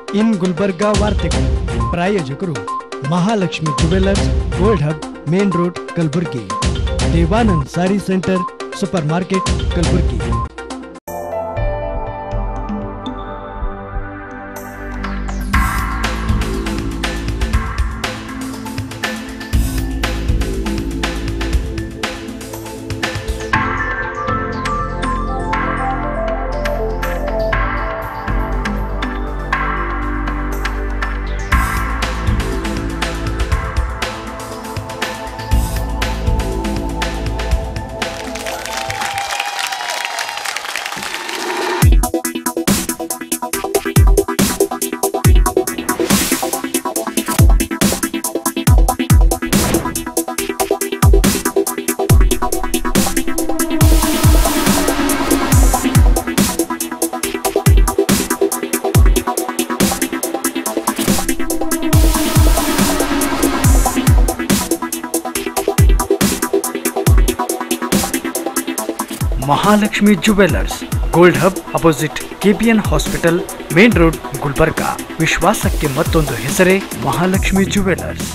ಇನ್ ಗುಲ್ಬರ್ಗಾ ವಾರ್ತೆಗಳು ಪ್ರಾಯೋಜಕರು Mahalakshmi jewellers gold hub main road Kalaburagi Devanand sari centre super market Kalaburagi Mahalakshmi jewellers gold hub opposite KPN hospital main road Gulbarga ವಿಶ್ವಾಸಕ್ಕೆ ಮತ್ತೊಂದು ಹೆಸರೇ Mahalakshmi jewellers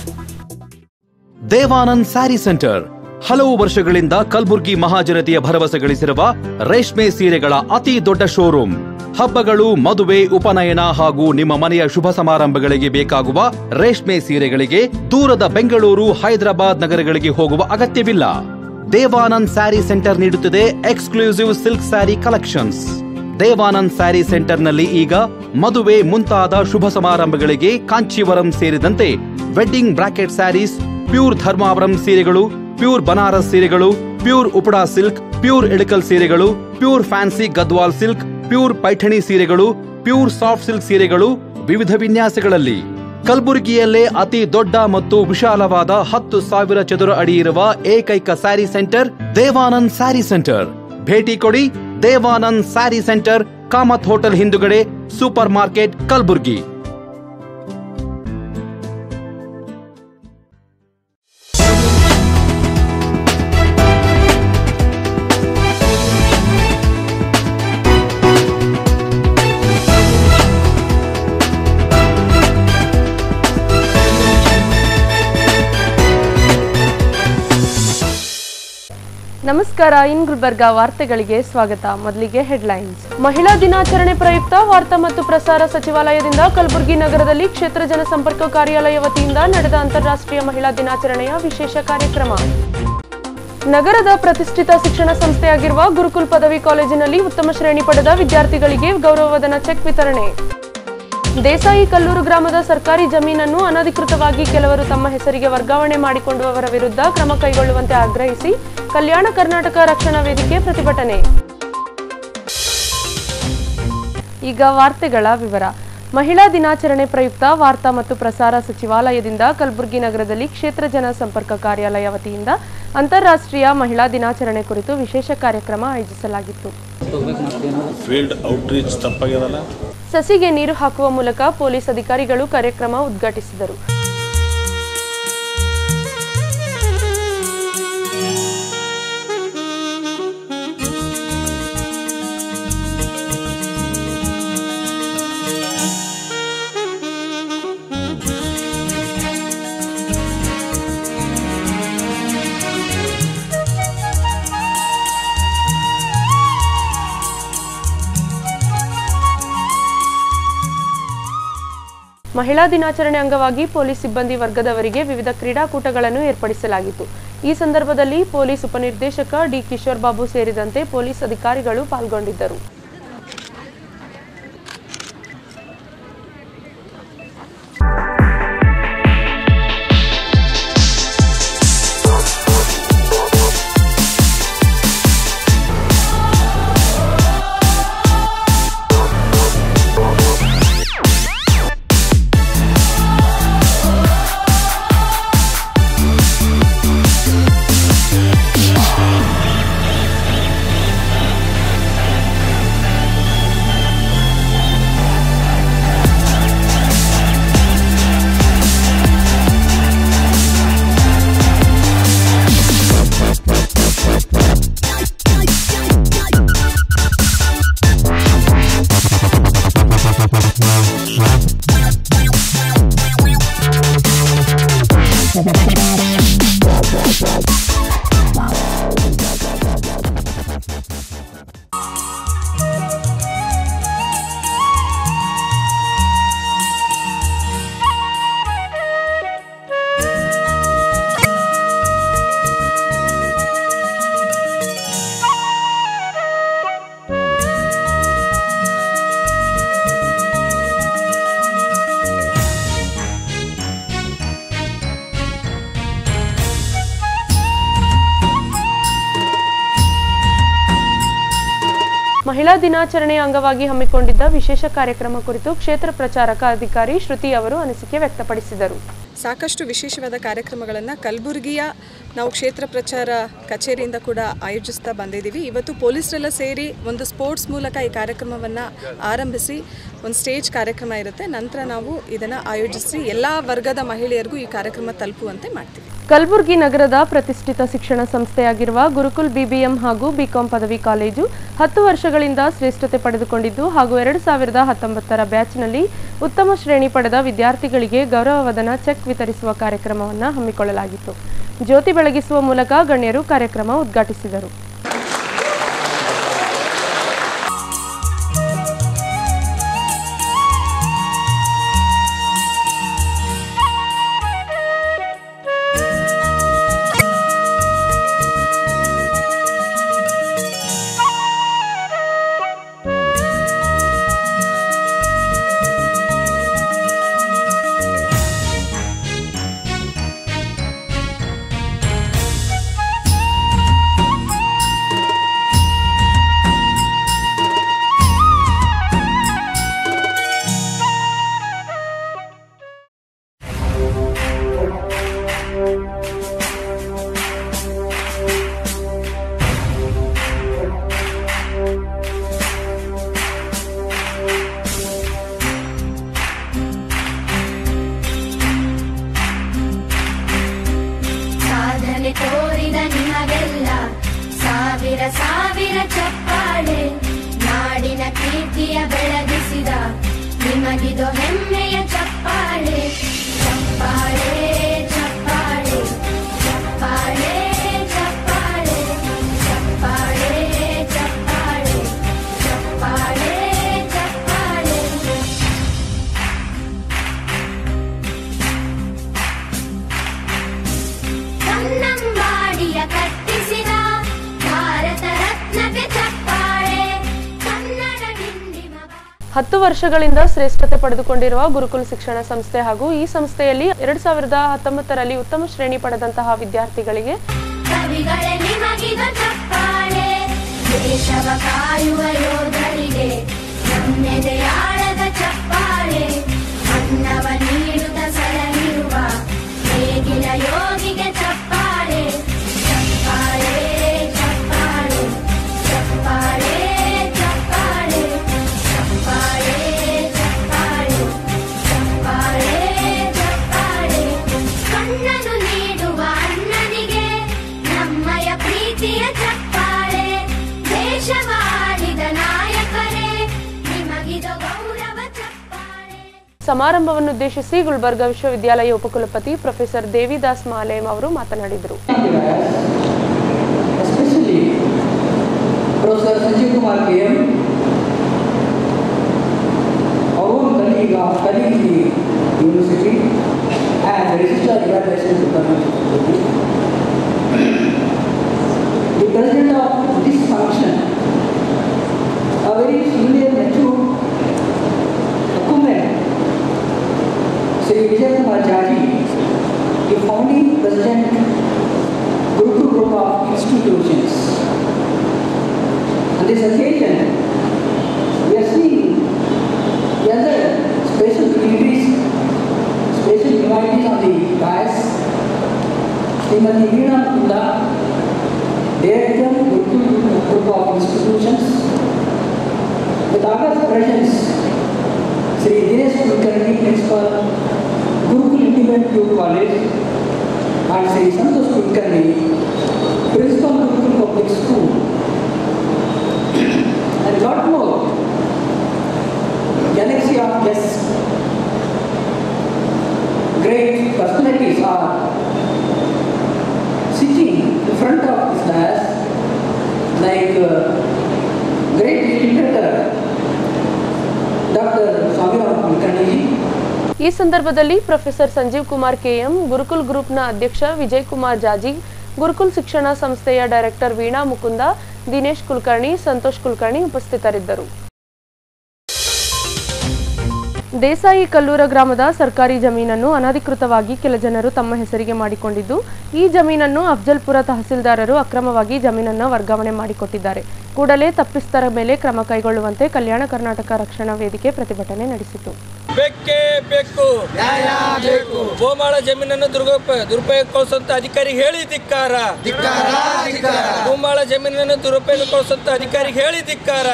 Devanand sari centre ಹಲವು ವರ್ಷಗಳಿಂದ ಕಲ್ಬುರ್ಗಿ ಮಹಾಜನತೆಯ ಭರವಸೆ ಗಳಿಸಿರುವ ರೇಷ್ಮೆ ಸೀರೆಗಳ ಅತಿ ದೊಡ್ಡ ಶೋರೂಮ್ ಹಬ್ಬಗಳು ಮದುವೆ ಉಪನಯನ ಹಾಗೂ ನಿಮ್ಮ ಮನೆಯ ಶುಭ ಸಮಾರಂಭಗಳಿಗೆ ಬೇಕಾಗುವ ರೇಷ್ಮೆ ಸೀರೆಗಳಿಗೆ ದೂರದ ಬೆಂಗಳೂರು ಹೈದರಾಬಾದ್ ನಗರಗಳಿಗೆ ಹೋಗುವ ಅಗತ್ಯವಿಲ್ಲ ದೇವಾನಂದ್ ಸ್ಯಾರಿ ಸೆಂಟರ್ ನೀಡುತ್ತಿದೆ exclusive silk sari collections Devanand sari ಸೆಂಟರ್ನಲ್ಲಿ ಈಗ ಮದುವೆ ಮುಂತಾದ ಶುಭ ಸಮಾರಂಭಗಳಿಗೆ ಕಾಂಚೀವರಂ ಸೇರಿದಂತೆ wedding brocade saris pure Dharmavaram ಸೀರೆಗಳು ಪ್ಯೂರ್ ಬನಾರಸ್ ಸೀರೆಗಳು pure Uppada silk pure Ilkal ಸೀರೆಗಳು pure fancy Gadwal silk pure Paithani ಸೀರೆಗಳು ಪ್ಯೂರ್ ಸಾಫ್ಟ್ ಸಿಲ್ಕ್ ಸೀರೆಗಳು ವಿವಿಧ ವಿನ್ಯಾಸಗಳಲ್ಲಿ ಕಲಬುರಗಿಯಲ್ಲೇ ಅತಿ ದೊಡ್ಡ ಮತ್ತು ವಿಶಾಲವಾದ ಹತ್ತು ಸಾವಿರ ಚದುರ ಅಡಿ ಇರುವ ಏಕೈಕ ಸ್ಯಾರಿ ಸೆಂಟರ್ ದೇವಾನಂದ್ ಸ್ಯಾರಿ ಸೆಂಟರ್ ಭೇಟಿ ಕೊಡಿ ದೇವಾನಂದ್ ಸ್ಯಾರಿ ಸೆಂಟರ್ ಕಾಮತ್ ಹೋಟೆಲ್ ಹಿಂದುಗಡೆ ಸೂಪರ್ ಮಾರ್ಕೆಟ್ ಕಲಬುರ್ಗಿ ನಮಸ್ಕಾರ ಇನ್ ಗುಲ್ಬರ್ಗಾ ವಾರ್ತೆಗಳಿಗೆ ಸ್ವಾಗತ ಮೊದಲಿಗೆ ಹೆಡ್ಲೈನ್ಸ್ ಮಹಿಳಾ ದಿನಾಚರಣೆ ಪ್ರಯುಕ್ತ ವಾರ್ತಾ ಮತ್ತು ಪ್ರಸಾರ ಸಚಿವಾಲಯದಿಂದ ಕಲಬುರಗಿ ನಗರದಲ್ಲಿ ಕ್ಷೇತ್ರ ಜನಸಂಪರ್ಕ ಕಾರ್ಯಾಲಯ ವತಿಯಿಂದ ನಡೆದ ಅಂತಾರಾಷ್ಟ್ರೀಯ ಮಹಿಳಾ ದಿನಾಚರಣೆಯ ವಿಶೇಷ ಕಾರ್ಯಕ್ರಮ ನಗರದ ಪ್ರತಿಷ್ಠಿತ ಶಿಕ್ಷಣ ಸಂಸ್ಥೆಯಾಗಿರುವ ಗುರುಕುಲ್ ಪದವಿ ಕಾಲೇಜಿನಲ್ಲಿ ಉತ್ತಮ ಶ್ರೇಣಿ ಪಡೆದ ವಿದ್ಯಾರ್ಥಿಗಳಿಗೆ ಗೌರವಧನ ಚೆಕ್ ವಿತರಣೆ ದೇಸಾಯಿ ಕಲ್ಲೂರು ಗ್ರಾಮದ ಸರ್ಕಾರಿ ಜಮೀನನ್ನು ಅನಧಿಕೃತವಾಗಿ ಕೆಲವರು ತಮ್ಮ ಹೆಸರಿಗೆ ವರ್ಗಾವಣೆ ಮಾಡಿಕೊಂಡವರ ವಿರುದ್ಧ ಕ್ರಮ ಕೈಗೊಳ್ಳುವಂತೆ ಆಗ್ರಹಿಸಿ ಕಲ್ಯಾಣ ಕರ್ನಾಟಕ ರಕ್ಷಣಾ ವೇದಿಕೆ ಪ್ರತಿಭಟನೆ ಈಗ ವಾರ್ತೆಗಳ ವಿವರ ಮಹಿಳಾ ದಿನಾಚರಣೆ ಪ್ರಯುಕ್ತ ವಾರ್ತಾ ಮತ್ತು ಪ್ರಸಾರ ಸಚಿವಾಲಯದಿಂದ ಕಲಬುರಗಿ ನಗರದಲ್ಲಿ ಕ್ಷೇತ್ರ ಜನ ಸಂಪರ್ಕ ಕಾರ್ಯಾಲಯ ವತಿಯಿಂದ ಅಂತಾರಾಷ್ಟ್ರೀಯ ಮಹಿಳಾ ದಿನಾಚರಣೆ ಕುರಿತು ವಿಶೇಷ ಕಾರ್ಯಕ್ರಮ ಆಯೋಜಿಸಲಾಗಿತ್ತು ಫೀಲ್ಡ್ ಔಟ್ರೀಚ್ ತಪ್ಪಾಗ್ಯದಲ್ಲ ಸಸಿಗೆ ನೀರು ಹಾಕುವ ಮೂಲಕ ಪೊಲೀಸ್ ಅಧಿಕಾರಿಗಳು ಕಾರ್ಯಕ್ರಮ ಉದ್ಘಾಟಿಸಿದರು ಮಹಿಳಾ ದಿನಾಚರಣೆ ಅಂಗವಾಗಿ ಪೊಲೀಸ್ ಸಿಬ್ಬಂದಿ ವರ್ಗದವರಿಗೆ ವಿವಿಧ ಕ್ರೀಡಾಕೂಟಗಳನ್ನು ಏರ್ಪಡಿಸಲಾಗಿತ್ತು ಈ ಸಂದರ್ಭದಲ್ಲಿ ಪೊಲೀಸ್ ಉಪನಿರ್ದೇಶಕ ಡಿ ಕಿಶೋರ್ ಬಾಬು ಸೇರಿದಂತೆ ಪೊಲೀಸ್ ಅಧಿಕಾರಿಗಳು ಪಾಲ್ಗೊಂಡಿದ್ದರು ಮಹಿಳಾ ದಿನಾಚರಣೆಯ ಅಂಗವಾಗಿ ಹಮ್ಮಿಕೊಂಡಿದ್ದ ವಿಶೇಷ ಕಾರ್ಯಕ್ರಮ ಕುರಿತು ಕ್ಷೇತ್ರ ಪ್ರಚಾರಕ ಅಧಿಕಾರಿ ಶ್ರುತಿ ಅವರು ಅನಿಸಿಕೆ ವ್ಯಕ್ತಪಡಿಸಿದರು ಸಾಕಷ್ಟು ವಿಶೇಷವಾದ ಕಾರ್ಯಕ್ರಮಗಳನ್ನು ಕಲಬುರಗಿಯ ನಾವು ಕ್ಷೇತ್ರ ಪ್ರಚಾರ ಕಚೇರಿಯಿಂದ ಕೂಡ ಆಯೋಜಿಸ್ತಾ ಬಂದಿದ್ದೀವಿ ಇವತ್ತು ಪೊಲೀಸರೆಲ್ಲ ಸೇರಿ ಒಂದು ಸ್ಪೋರ್ಟ್ಸ್ ಮೂಲಕ ಈ ಕಾರ್ಯಕ್ರಮವನ್ನು ಆರಂಭಿಸಿ ಒಂದು ಸ್ಟೇಜ್ ಕಾರ್ಯಕ್ರಮ ಇರುತ್ತೆ ನಂತರ ನಾವು ಇದನ್ನು ಆಯೋಜಿಸಿ ಎಲ್ಲ ವರ್ಗದ ಮಹಿಳೆಯರಿಗೂ ಈ ಕಾರ್ಯಕ್ರಮ ತಲುಪುವಂತೆ ಮಾಡ್ತೀವಿ ಕಲಬುರಗಿ ನಗರದ ಪ್ರತಿಷ್ಠಿತ ಶಿಕ್ಷಣ ಸಂಸ್ಥೆಯಾಗಿರುವ ಗುರುಕುಲ್ ಬಿಬಿಎಂ ಹಾಗೂ ಬಿಕಾಂ ಪದವಿ ಕಾಲೇಜು ಹತ್ತು ವರ್ಷಗಳಿಂದ ಶ್ರೇಷ್ಠತೆ ಪಡೆದುಕೊಂಡಿದ್ದು ಹಾಗೂ ಎರಡು ಸಾವಿರದ ಹತ್ತೊಂಬತ್ತರ ಬ್ಯಾಚ್ನಲ್ಲಿ ಉತ್ತಮ ಶ್ರೇಣಿ ಪಡೆದ ವಿದ್ಯಾರ್ಥಿಗಳಿಗೆ ಗೌರವವಧನ ಚೆಕ್ ವಿತರಿಸುವ ಕಾರ್ಯಕ್ರಮವನ್ನು ಹಮ್ಮಿಕೊಳ್ಳಲಾಗಿತ್ತು ಜ್ಯೋತಿ ಬೆಳಗಿಸುವ ಮೂಲಕ ಗಣ್ಯರು ಕಾರ್ಯಕ್ರಮ ಉದ್ಘಾಟಿಸಿದರು ಸಾಧನೆ ತೋರಿದ ನಿಮಗೆಲ್ಲ ಸಾವಿರ ಸಾವಿರ ಚಪ್ಪಾಳೆ ನಾಡಿನ ಕೀರ್ತಿಯ ಬೆಳಗಿಸಿದ ನಿಮಗಿದು ಹೆಮ್ಮೆಯ ಚಪ್ಪಾಳೆ ಚಪ್ಪಾಳೆ ಚಪ್ಪಾಳೆ ಚಪ್ಪಾಳೆ ಚಪ್ಪಾಳೆ ಚಪ್ಪಾಳೆ ಚಪ್ಪಾಳೆ ಚಪ್ಪಾಳೆ ಚಪ್ಪಾಳೆ ಕನ್ನಂಬಾಡಿಯ ಕಟ್ಟಿಸಿದ ಭಾರತ ರತ್ನಕ್ಕೆ ಚಪ್ಪಾಳೆ ಕನ್ನಡ ಡಿಂಡಿಮ ಹತ್ತು ವರ್ಷಗಳಿಂದ ಶ್ರೇಷ್ಠತೆ ಪಡೆದುಕೊಂಡಿರುವ ಗುರುಕುಲ್ ಶಿಕ್ಷಣ ಸಂಸ್ಥೆ ಹಾಗೂ ಈ ಸಂಸ್ಥೆಯಲ್ಲಿ ಎರಡ್ ಸಾವಿರದ ಹತ್ತೊಂಬತ್ತರಲ್ಲಿ ಉತ್ತಮ ಶ್ರೇಣಿ ಪಡೆದಂತಹ ವಿದ್ಯಾರ್ಥಿಗಳಿಗೆ ಕವಿಗಳೇ ನಿಮಗಿದ ಚಪ್ಪಾಳೆ ದೇಶವ ಕಾಯುವ ಯೋಧರಿಗೆ ನಮ್ಮೆದೆಯಾಳದ ಚಪ್ಪಾಳೆ ಅನ್ನವ ನೀಡುತ್ತ ಸಲಹಿರುವ ನೇಗಿಲ ಯೋಗಿಗೆ ಚಪ್ಪಾಳೆ ಚಪ್ಪಾಳೆ ಚಪ್ಪಾಳೆ ಚಪ್ಪಾಳೆ ಚಪ್ಪಾಳೆ ಚಪ್ಪಾಳೆ ಚಪ್ಪಾಳೆ ಚಪ್ಪಾಳೆ ಚಪ್ಪಾಳೆ ಕಣ್ಣನು ನೀಡುವ ಅಣ್ಣನಿಗೆ ನಮ್ಮಯ ಪ್ರೀತಿಯ ಚಪ್ಪಾಳೆ ದೇಶವಾಳಿದ ನಾಯಕರೇ ನಿಮಗಿದು ಗೌರವ ಚಪ್ಪಾಳೆ ಸಮಾರಂಭವನ್ನುದ್ದೇಶಿಸಿ ಗುಲ್ಬರ್ಗಾ ವಿಶ್ವವಿದ್ಯಾಲಯ ಉಪಕುಲಪತಿ ಪ್ರೊಫೆಸರ್ ದೇವಿದಾಸ್ ಮಾಲೇಮ್ ಅವರು ಮಾತನಾಡಿದರು especially Professor Sanjeev Kumar KM, our own colleague of colleague in the university and the Registrar Evaluation Department. The president of this function, a very senior mature document, Sri Vijay Kumar Jaji, the founding president Gurukul group of institutions. On this occasion, we are seeing the other special dignitaries, special invitees on the dais, Srimati Veena Kunda, Director, Gurukul group of institutions, with other presence, Sri Dinesh Kulkarni, Principal, Gurukul Independent Youth College, and Sri Santosh Kulkarni, Principal Gurukul Public School. And lot more. galaxy of guests. Great personalities are sitting in front of this class, like uh, great literator Dr. Swamiram Kulkarni ಈ ಸಂದರ್ಭದಲ್ಲಿ professor Sanjeev Kumar KM Gurukul ಗ್ರೂಪ್ನ ಅಧ್ಯಕ್ಷ ವಿಜಯ್ ಕುಮಾರ್ ಜಾಜಿ ಗುರುಕುಲ್ ಶಿಕ್ಷಣ ಸಂಸ್ಥೆಯ director Veena Mukunda Dinesh Kulkarni Santosh Kulkarni ಉಪಸ್ಥಿತರಿದ್ದರು ದೇಸಾಯಿ ಕಲ್ಲೂರ ಗ್ರಾಮದ ಸರ್ಕಾರಿ ಜಮೀನನ್ನು ಅನಧಿಕೃತವಾಗಿ ಕೆಲ ಜನರು ತಮ್ಮ ಹೆಸರಿಗೆ ಮಾಡಿಕೊಂಡಿದ್ದು ಈ ಜಮೀನನ್ನು ಅಫ್ಜಲ್ಪುರ ತಹಸೀಲ್ದಾರರು ಅಕ್ರಮವಾಗಿ ಜಮೀನನ್ನು ವರ್ಗಾವಣೆ ಮಾಡಿಕೊಟ್ಟಿದ್ದಾರೆ ಕೂಡಲೇ ತಪ್ಪಿಸ್ತರ ಮೇಲೆ ಕ್ರಮ ಕೈಗೊಳ್ಳುವಂತೆ ಕಲ್ಯಾಣ ಕರ್ನಾಟಕ ರಕ್ಷಣಾ ವೇದಿಕೆ ಪ್ರತಿಭಟನೆ ನಡೆಸಿತು ಬೇಕೇ ಬೇಕು ನ್ಯಾಯ ಬೇಕು ಗೋಮಾಳ ಜಮೀನನ್ನು ದುರುಪ ದುರುಪಯೋಗಗೊಳಿಸುವಂತ ಅಧಿಕಾರಿಗೆ ಹೇಳಿ ಧಿಕ್ಕಾರ ಗೋಮಾಳ ಜಮೀನನ್ನು ದುರುಪಯೋಗಗೊಳಿಸುವಂತ ಅಧಿಕಾರಿಗೆ ಹೇಳಿ ಧಿಕ್ಕಾರ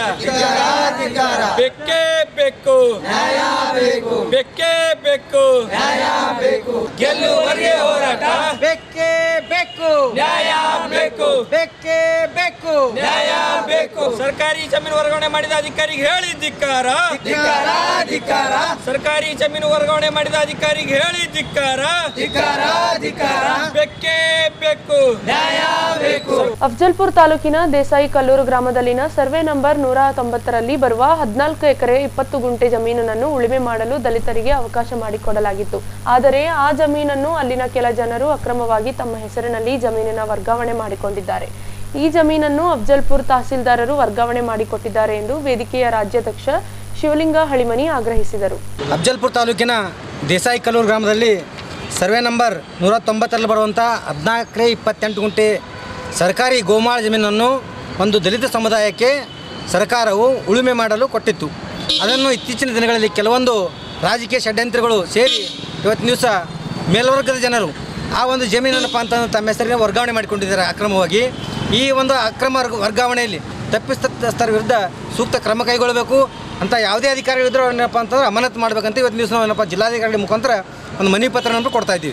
ಬೇಕೇ ಬೇಕು ನ್ಯಾಯ ಬೇಕು ಬೇಕೇ ಬೇಕು ನ್ಯಾಯ ಬೇಕು ಗೆಲ್ಲುವರೆಗೆ ಹೋರಾಟ ಬೇಕೇ ಬೇಕು ನ್ಯಾಯ ಬೇಕು ಬೇಕೇ ಬೇಕು ನ್ಯಾಯ ಬೇಕು ಸರ್ಕಾರಿ ಜಮೀನು ವರ್ಗಾವಣೆ ಮಾಡಿದ ಅಧಿಕಾರಿಗೆ ಹೇಳಿ ಧಿಕ್ಕಾರ ಧಿಕ್ಕಾರ ಸರ್ಕಾರಿ ಜಮೀನು ವರ್ಗಾವಣೆ ಮಾಡಿದ ಅಧಿಕಾರಿಗೆ ಹೇಳಿ ಧಿಕ್ಕಾರ ಧಿಕ್ಕಾರ ಧಿಕ್ಕಾರ ಬೇಕೇ ಬೇಕು ನ್ಯಾಯ ಬೇಕು ಅಫ್ಜಲ್ಪುರ್ ತಾಲೂಕಿನ ದೇಸಾಯಿ ಕಲ್ಲೂರು ಗ್ರಾಮದಲ್ಲಿನ ಸರ್ವೆ ನಂಬರ್ ನೂರ ತೊಂಬತ್ತರಲ್ಲಿ ಬರುವ ಹದಿನಾಲ್ಕು ಎಕರೆ ಇಪ್ಪತ್ತು ಗುಂಟೆ ಜಮೀನನ್ನು ಉಳುಮೆ ಮಾಡಲು ದಲಿತರಿಗೆ ಅವಕಾಶ ಮಾಡಿಕೊಡಲಾಗಿತ್ತು ಆದರೆ ಆ ಜಮೀನನ್ನು ಅಲ್ಲಿನ ಕೆಲ ಜನರು ಅಕ್ರಮವಾಗಿ ತಮ್ಮ ಹೆಸರಿನಲ್ಲಿ ಜಮೀನಿನ ವರ್ಗಾವಣೆ ಮಾಡಿಕೊಂಡಿದ್ದಾರೆ ಈ ಜಮೀನನ್ನು ಅಫ್ಜಲ್ಪುರ್ ತಹಸೀಲ್ದಾರರು ವರ್ಗಾವಣೆ ಮಾಡಿಕೊಟ್ಟಿದ್ದಾರೆ ಎಂದು ವೇದಿಕೆಯ ರಾಜ್ಯಾಧ್ಯಕ್ಷ ಶಿವಲಿಂಗ ಹಳಿಮನಿ ಆಗ್ರಹಿಸಿದರು ಅಫ್ಜಲ್ಪುರ್ ತಾಲೂಕಿನ ದೇಸಾಯಿ ಕಲ್ಲೂರು ಗ್ರಾಮದಲ್ಲಿ ಸರ್ವೆ ನಂಬರ್ ನೂರ ತೊಂಬತ್ತರಲ್ಲಿ ಬರುವಂಥ ಹದಿನಾಲ್ಕರೆ ಇಪ್ಪತ್ತೆಂಟು ಗುಂಟೆ ಸರ್ಕಾರಿ ಗೋಮಾಳ ಜಮೀನನ್ನು ಒಂದು ದಲಿತ ಸಮುದಾಯಕ್ಕೆ ಸರ್ಕಾರವು ಉಳುಮೆ ಮಾಡಲು ಕೊಟ್ಟಿತ್ತು ಅದನ್ನು ಇತ್ತೀಚಿನ ದಿನಗಳಲ್ಲಿ ಕೆಲವೊಂದು ರಾಜಕೀಯ ಷಡ್ಯಂತ್ರಗಳು ಸೇರಿ ಇವತ್ತಿನ ದಿವಸ ಮೇಲ್ವರ್ಗದ ಜನರು ಆ ಒಂದು ಜಮೀನನ್ನಪ್ಪ ಅಂತ ತಮ್ಮ ಹೆಸರಿನ ವರ್ಗಾವಣೆ ಮಾಡಿಕೊಂಡಿದ್ದಾರೆ ಅಕ್ರಮವಾಗಿ ಈ ಒಂದು ಅಕ್ರಮ ವರ್ಗ- ವರ್ಗಾವಣೆಯಲ್ಲಿ ತಪ್ಪಿತಸ್ಥರ ವಿರುದ್ಧ ಸೂಕ್ತ ಕ್ರಮ ಕೈಗೊಳ್ಳಬೇಕು ಅಂತ ಯಾವುದೇ ಅಧಿಕಾರಿಗಳಿದ್ರೂ ಏನಪ್ಪ ಅಂತಂದ್ರೆ ಅಮಾನತ್ ಮಾಡಬೇಕಂತ ಇವತ್ತಿನ ದಿವಸ ನಾವು ಏನಪ್ಪ ಜಿಲ್ಲಾಧಿಕಾರಿ ಮುಖಾಂತರ ಒಂದು ಮನವಿ ಪತ್ರವನ್ನು ಕೊಡ್ತಾ ಇದ್ದೀವಿ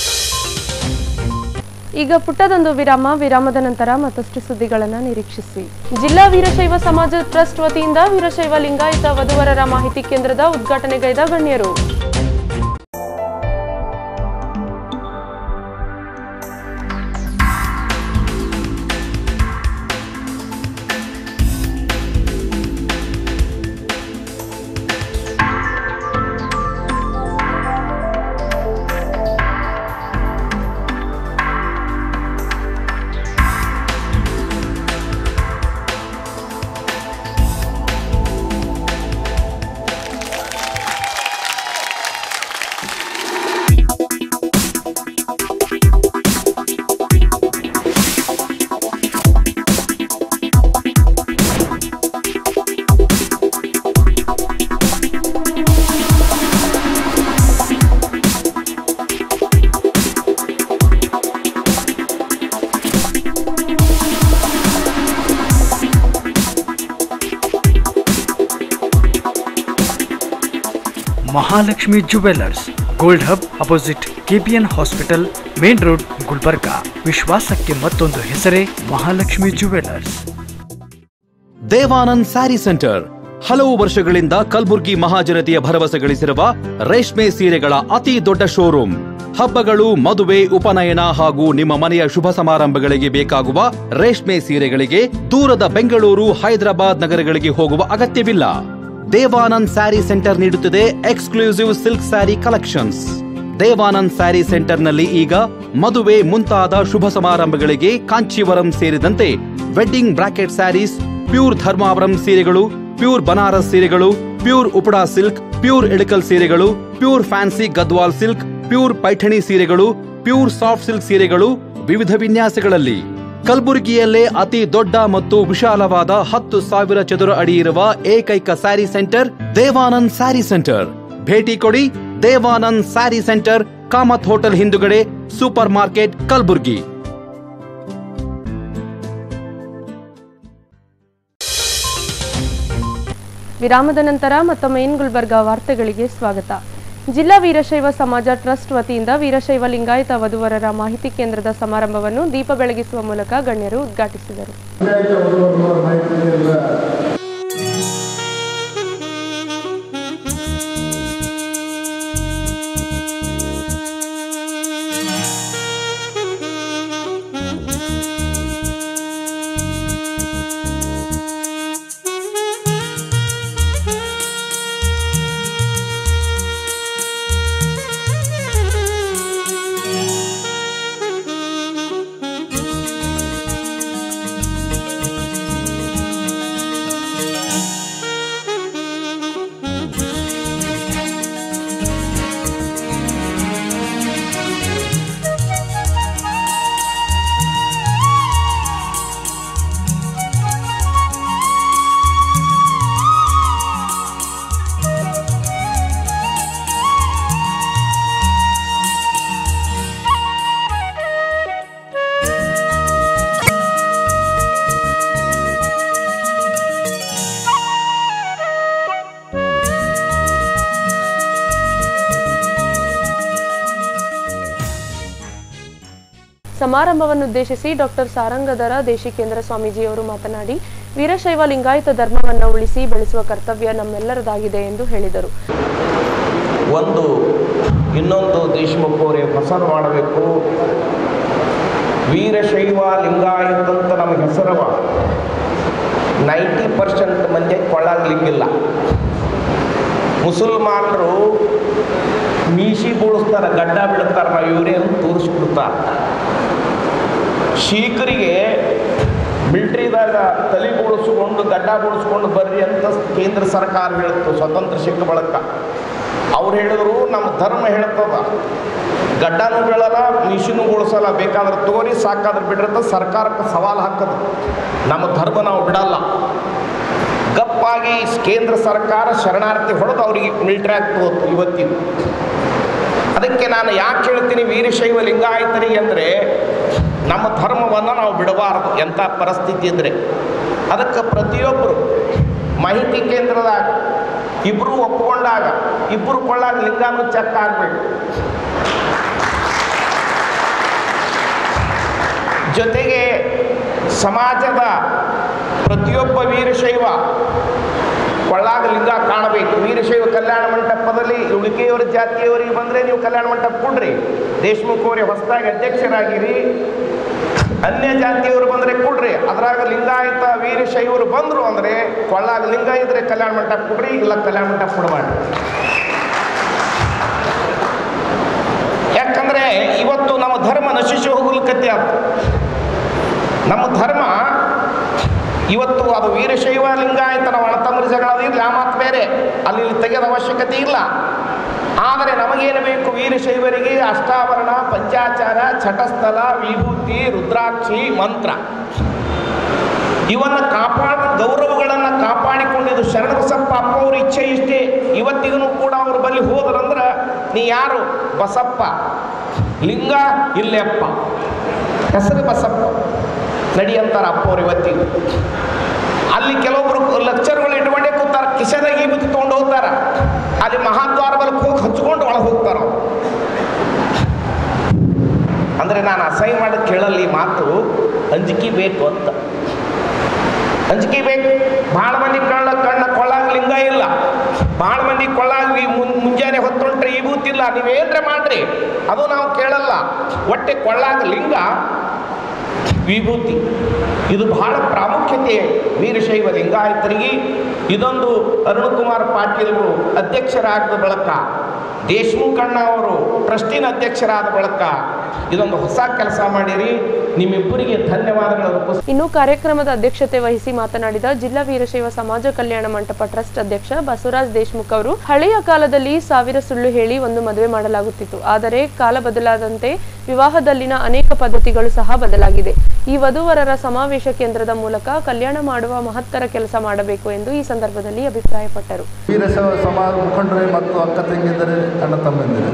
ಈಗ ಪುಟ್ಟದೊಂದು ವಿರಾಮ ವಿರಾಮದ ನಂತರ ಮತ್ತಷ್ಟು ಸುದ್ದಿಗಳನ್ನು ನಿರೀಕ್ಷಿಸಿ ಜಿಲ್ಲಾ ವೀರಶೈವ ಸಮಾಜ ಟ್ರಸ್ಟ್ ವತಿಯಿಂದ ವೀರಶೈವ ಲಿಂಗಾಯತ ವಧುವರರ ಮಾಹಿತಿ ಕೇಂದ್ರದ ಉದ್ಘಾಟನೆಗೈದ ಗಣ್ಯರು Mahalakshmi jewellers gold hub opposite KPN hospital main road Gulbarga ವಿಶ್ವಾಸಕ್ಕೆ ಮತ್ತೊಂದು ಹೆಸರೇ ಮಹಾಲಕ್ಷ್ಮಿ ಜುವೆಲ್ಲರ್ಸ್ ದೇವಾನಂದ್ ಸ್ಯಾರಿ ಸೆಂಟರ್ ಹಲವು ವರ್ಷಗಳಿಂದ ಕಲ್ಬುರ್ಗಿ ಮಹಾಜನತೆಯ ಭರವಸೆ ಗಳಿಸಿರುವ ರೇಷ್ಮೆ ಸೀರೆಗಳ ಅತಿ ದೊಡ್ಡ ಶೋರೂಮ್ ಹಬ್ಬಗಳು ಮದುವೆ ಉಪನಯನ ಹಾಗೂ ನಿಮ್ಮ ಮನೆಯ ಶುಭ ಸಮಾರಂಭಗಳಿಗೆ ಬೇಕಾಗುವ ರೇಷ್ಮೆ ಸೀರೆಗಳಿಗೆ ದೂರದ ಬೆಂಗಳೂರು ಹೈದರಾಬಾದ್ ನಗರಗಳಿಗೆ ಹೋಗುವ ಅಗತ್ಯವಿಲ್ಲ ದೇವಾನಂದ್ ಸ್ಯಾರಿ ಸೆಂಟರ್ ನೀಡುತ್ತಿದೆ exclusive silk sari collections Devanand sari ಸೆಂಟರ್ನಲ್ಲಿ ಈಗ ಮದುವೆ ಮುಂತಾದ ಶುಭ ಸಮಾರಂಭಗಳಿಗೆ ಕಾಂಚೀವರಂ ಸೇರಿದಂತೆ wedding brocade saris pure Dharmavaram ಸೀರೆಗಳು ಪ್ಯೂರ್ ಬನಾರಸ್ ಸೀರೆಗಳು pure Uppada silk pure Ilkal ಸೀರೆಗಳು pure fancy Gadwal silk pure Paithani ಸೀರೆಗಳು ಪ್ಯೂರ್ ಸಾಫ್ಟ್ ಸಿಲ್ಕ್ ಸೀರೆಗಳು ವಿವಿಧ ವಿನ್ಯಾಸಗಳಲ್ಲಿ ಕಲಬುರಗಿಯಲ್ಲೇ ಅತಿ ದೊಡ್ಡ ಮತ್ತು ವಿಶಾಲವಾದ ಹತ್ತು ಸಾವಿರ ಚದುರ ಅಡಿ ಇರುವ ಏಕೈಕ ಸ್ಯಾರಿ ಸೆಂಟರ್ ದೇವಾನಂದ್ ಸ್ಯಾರಿ ಸೆಂಟರ್ ಭೇಟಿ ಕೊಡಿ ದೇವಾನಂದ್ ಸ್ಯಾರಿ ಸೆಂಟರ್ ಕಾಮತ್ ಹೋಟೆಲ್ ಹಿಂದುಗಡೆ ಸೂಪರ್ ಮಾರ್ಕೆಟ್ ಕಲಬುರ್ಗಿ ವಿರಾಮದ ನಂತರ ಮತ್ತೊಮ್ಮೆ ಇನ್ ಗುಲ್ಬರ್ಗಾ ವಾರ್ತೆಗಳಿಗೆ ಸ್ವಾಗತ ಜಿಲ್ಲಾ ವೀರಶೈವ ಸಮಾಜ ಟ್ರಸ್ಟ್ ವತಿಯಿಂದ ವೀರಶೈವ ಲಿಂಗಾಯತ ವಧುವರರ ಮಾಹಿತಿ ಕೇಂದ್ರದ ಸಮಾರಂಭವನ್ನು ದೀಪ ಬೆಳಗಿಸುವ ಮೂಲಕ ಗಣ್ಯರು ಉದ್ಘಾಟಿಸಿದರು ಸಮಾರಂಭವನ್ನುದ್ದೇಶಿಸಿ ಡಾಕ್ಟರ್ ಸಾರಂಗಧರ ದೇಶಿಕೇಂದ್ರ ಸ್ವಾಮೀಜಿಯವರು ಮಾತನಾಡಿ ವೀರಶೈವ ಲಿಂಗಾಯತ ಧರ್ಮವನ್ನು ಉಳಿಸಿ ಬೆಳೆಸುವ ಕರ್ತವ್ಯ ನಮ್ಮೆಲ್ಲರದಾಗಿದೆ ಎಂದು ಹೇಳಿದರು ಒಂದು ಇನ್ನೊಂದು ದೇಶಮುಖ ಅವರಿಗೆ ಹೆಸರು ಮಾಡಬೇಕು ವೀರಶೈವ ಲಿಂಗಾಯತ ಅಂತ ನಮಗೆ ಹೆಸರವ ನೈಂಟಿ ಪರ್ಸೆಂಟ್ ಮಂದಿ ಕೊಳ್ಳಾಗ್ಲಿಕ್ಕಿಲ್ಲ ಮುಸಲ್ಮಾನರು ಮೀಸಿ ಬೋಳಿಸ್ತಾರೆ ಗಡ್ಡ ಬಿಡ್ತಾರೆ ನಾವು ಇವರೇ ಅಂತ ತೋರಿಸ್ಬಿಡ್ತಾರೆ ಶೀಖರಿಗೆ ಮಿಲ್ಟ್ರಿದಾಗ ತಲೆ ಬೋಳಿಸ್ಕೊಂಡು ಗಡ್ಡ ಬೋಳಿಸ್ಕೊಂಡು ಬರ್ರಿ ಅಂತ ಕೇಂದ್ರ ಸರ್ಕಾರ ಹೇಳಿತ್ತು ಸ್ವತಂತ್ರ ಸಿಕ್ಕ ಬಳಕ ಅವ್ರು ಹೇಳಿದ್ರು ನಮ್ಮ ಧರ್ಮ ಹೇಳ್ತದ ಗಡ್ಡನೂ ಬೀಳಲ್ಲ ಮೀಸಿನೂ ಗೋಳಿಸಲ್ಲ ಬೇಕಾದ್ರೆ ತೋರಿ ಸಾಕಾದ್ರೆ ಬಿಡ್ರತ್ತ ಸರ್ಕಾರಕ್ಕೆ ಸವಾಲು ಹಾಕದು ನಮ್ಮ ಧರ್ಮ ನಾವು ಬಿಡಲ್ಲ ಗಪ್ಪಾಗಿ ಕೇಂದ್ರ ಸರ್ಕಾರ ಶರಣಾರ್ಥಿ ಹೊಡೆದು ಅವರಿಗೆ ಮಿಲ್ಟ್ರಿ ಆಗ್ತದೆ ಇವತ್ತಿನ ಅದಕ್ಕೆ ನಾನು ಯಾಕೆ ಹೇಳ್ತೀನಿ ವೀರಶೈವ ಲಿಂಗಾಯತರಿಗೆ ಅಂದರೆ ನಮ್ಮ ಧರ್ಮವನ್ನು ನಾವು ಬಿಡಬಾರದು ಎಂಥ ಪರಿಸ್ಥಿತಿ ಇದ್ದರೆ ಅದಕ್ಕೆ ಪ್ರತಿಯೊಬ್ಬರು ಮಾಹಿತಿ ಕೇಂದ್ರದಾಗ ಇಬ್ಬರು ಒಪ್ಕೊಂಡಾಗ ಇಬ್ಬರು ಕೊಳ್ಳಾಗ ಲಿಂಗಾನು ಚೆಕ್ ಆಗಬೇಕು ಜೊತೆಗೆ ಸಮಾಜದ ಪ್ರತಿಯೊಬ್ಬ ವೀರಶೈವ ಕೊಳ್ಳಾಗ ಲಿಂಗ ಕಾಣಬೇಕು ವೀರಶೈವ ಕಲ್ಯಾಣ ಮಂಟಪದಲ್ಲಿ ಉಳಿಕೆಯವರ ಜಾತಿಯವರಿಗೆ ಬಂದರೆ ನೀವು ಕಲ್ಯಾಣ ಮಂಟಪ ಕೊಡ್ರಿ ದೇಶಮುಖ್ ಅವರೇ ಹೊಸದಾಗಿ ಅಧ್ಯಕ್ಷರಾಗಿರಿ ಅನ್ಯ ಜಾತಿಯವರು ಬಂದರೆ ಕೊಡ್ರಿ ಅದ್ರಾಗ ಲಿಂಗಾಯತ ವೀರಶೈವರು ಬಂದರು ಅಂದರೆ ಕೊಳ್ಳಾಗ ಲಿಂಗ ಇದ್ರೆ ಕಲ್ಯಾಣ ಮಂಟಪ ಕೊಡ್ರಿ ಇಲ್ಲ ಕಲ್ಯಾಣ ಮಂಟಪ ಕೊಡಬಾರ್ದು ಯಾಕಂದ್ರೆ ಇವತ್ತು ನಮ್ಮ ಧರ್ಮ ನಶಿಸಿ ಹೋಗ್ಲಿಕ್ಕತ್ತೆ ಅದು ನಮ್ಮ ಧರ್ಮ ಇವತ್ತು ಅದು ವೀರಶೈವ ಲಿಂಗಾಯತ ನಾವು ಅಣ್ಣತಮ್ಮರ ಜಗಳ ಇರಲಿ ಆ ಮಾತು ಬೇರೆ ಅಲ್ಲಿ ಇಲ್ಲಿ ತೆಗೆದ ಅವಶ್ಯಕತೆ ಇಲ್ಲ ಆದರೆ ನಮಗೇನು ಬೇಕು ವೀರಶೈವರಿಗೆ ಅಷ್ಟಾವರಣ ಪಂಚಾಚಾರ ಚಟಸ್ಥಲ ವಿಭೂತಿ ರುದ್ರಾಕ್ಷಿ ಮಂತ್ರ ಇವನ್ನು ಕಾಪಾಡ ಗೌರವಗಳನ್ನು ಕಾಪಾಡಿಕೊಂಡಿದ್ದು ಶರಣಬಸಪ್ಪ ಅಪ್ಪ ಅವ್ರ ಇಚ್ಛೆ ಇಷ್ಟೇ ಇವತ್ತಿಗೂ ಕೂಡ ಅವ್ರ ಬಳಿ ಹೋದ್ರಂದ್ರೆ ನೀ ಯಾರು ಬಸಪ್ಪ ಲಿಂಗ ಇಲ್ಲೆಪ್ಪ ಹೆಸರು ಬಸಪ್ಪ ನಡಿ ಅಂತಾರೆ ಅಪ್ಪ ಅವ್ರು ಇವತ್ತಿಗೂ ಅಲ್ಲಿ ಕೆಲವೊಬ್ರು ಲೆಕ್ಚರ್ಗಳು ಇಟ್ಕೊಂಡೇ ಕೂತಾರ ಕಿಶೆದಾಗ ಈ ಬುತ್ತಿ ತೊಗೊಂಡು ಹೋಗ್ತಾರ ಅಲ್ಲಿ ಮಹಾದ್ವಾರ ಬಲಕ್ಕೆ ಹೋಗಿ ಹಚ್ಕೊಂಡು ಒಳಗೆ ಹೋಗ್ತಾರ ಅವ್ರು. ಅಂದ್ರೆ ನಾನು ಅಸಹ್ಯ ಮಾಡಿ ಕೇಳಲ್ಲಿ ಈ ಮಾತು ಅಂಜಿಕೆ ಬೇಕು ಅಂತ ಅಂಜಿಕೆ ಬೇಕು ಭಾಳ ಮಂದಿ ಕಳ್ಳ ಕಣ್ಣ ಕೊಳ್ಳಾಗ ಲಿಂಗ ಇಲ್ಲ ಭಾಳ ಮಂದಿ ಕೊಳ್ಳಾಗ ಈ ಮುನ್ ಮುಂಜಾನೆ ಹೊತ್ತೊಂಟ್ರೆ ಈ ಬೂತಿಲ್ಲ ನೀವೇನ್ರೆ ಮಾಡ್ರಿ ಅದು ನಾವು ಕೇಳಲ್ಲ ಒಟ್ಟೆ ಕೊಳ್ಳಾಗ ಲಿಂಗ ವಿಭೂತಿ ಇದು ಬಹಳ ಪ್ರಾಮುಖ್ಯತೆ ವೀರಶೈವ ಲಿಂಗಾಯತರಿಗೆ ಇದೊಂದು ಅರುಣಕುಮಾರ್ ಪಾಟೀಲ್ರು ಅಧ್ಯಕ್ಷರಾದ ಬಳಿಕ ದೇಶಮುಖಣ್ಣ ಅವರು ಟ್ರಸ್ಟಿನ ಅಧ್ಯಕ್ಷರಾದ ಬಳಿಕ ಇದೊಂದು ಹೊಸ ಕೆಲಸ ಮಾಡಿರಿ ನಿಮ್ಮಿಬ್ಬರಿಗೆ ಧನ್ಯವಾದಗಳನ್ನು ಅರ್ಪಿಸ್ ಇನ್ನು ಕಾರ್ಯಕ್ರಮದ ಅಧ್ಯಕ್ಷತೆ ವಹಿಸಿ ಮಾತನಾಡಿದ ಜಿಲ್ಲಾ ವೀರಶೈವ ಸಮಾಜ ಕಲ್ಯಾಣ ಮಂಟಪ ಟ್ರಸ್ಟ್ ಅಧ್ಯಕ್ಷ ಬಸವರಾಜ್ ದೇಶ್ಮುಖ್ ಅವರು ಹಳೆಯ ಕಾಲದಲ್ಲಿ ಸಾವಿರ ಸುಳ್ಳು ಹೇಳಿ ಒಂದು ಮದುವೆ ಮಾಡಲಾಗುತ್ತಿತ್ತು ಆದರೆ ಕಾಲ ಬದಲಾದಂತೆ ವಿವಾಹದಲ್ಲಿನ ಅನೇಕ ಪದ್ಧತಿಗಳು ಸಹ ಬದಲಾಗಿದೆ ಈ ವಧುವರರ ಸಮಾವೇಶ ಕೇಂದ್ರದ ಮೂಲಕ ಕಲ್ಯಾಣ ಮಾಡುವ ಮಹತ್ತರ ಕೆಲಸ ಮಾಡಬೇಕು ಎಂದು ಈ ಸಂದರ್ಭದಲ್ಲಿ ಅಭಿಪ್ರಾಯಪಟ್ಟರು ವೀರಶೈವ ಸಮಾಜ ಮುಖಂಡರೇ ಮತ್ತು ಅಕ್ಕ ತಂಗಿದ್ದರೆ ಅಣ್ಣ ತಮ್ಮಂದಿರೆ